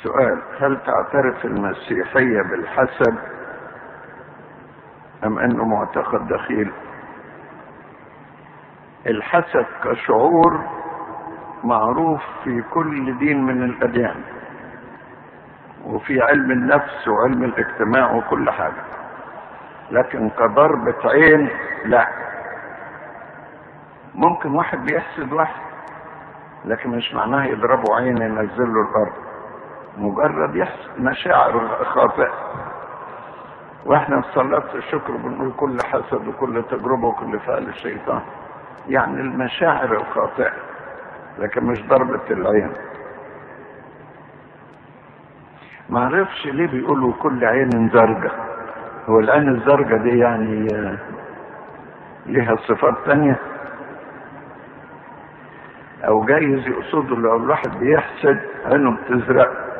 سؤال هل تعترف المسيحية بالحسد أم أنه معتقد دخيل الحسد كشعور معروف في كل دين من الأديان وفي علم النفس وعلم الاجتماع وكل حاجة لكن كضربة عين لا ممكن واحد بيحسد واحد لكن مش معناه يضربه عين ينزل له الارض مجرد يحسد مشاعر خاطئة واحنا في صلاة الشكر بنقول كل حسد وكل تجربة وكل فعل الشيطان يعني المشاعر الخاطئة لكن مش ضربة العين ما عرفش ليه بيقولوا كل عين زرقة هو العين الزرقة دي يعني ليها صفات تانية او جايز يقصدوا لو الواحد بيحسد عينه بتزرق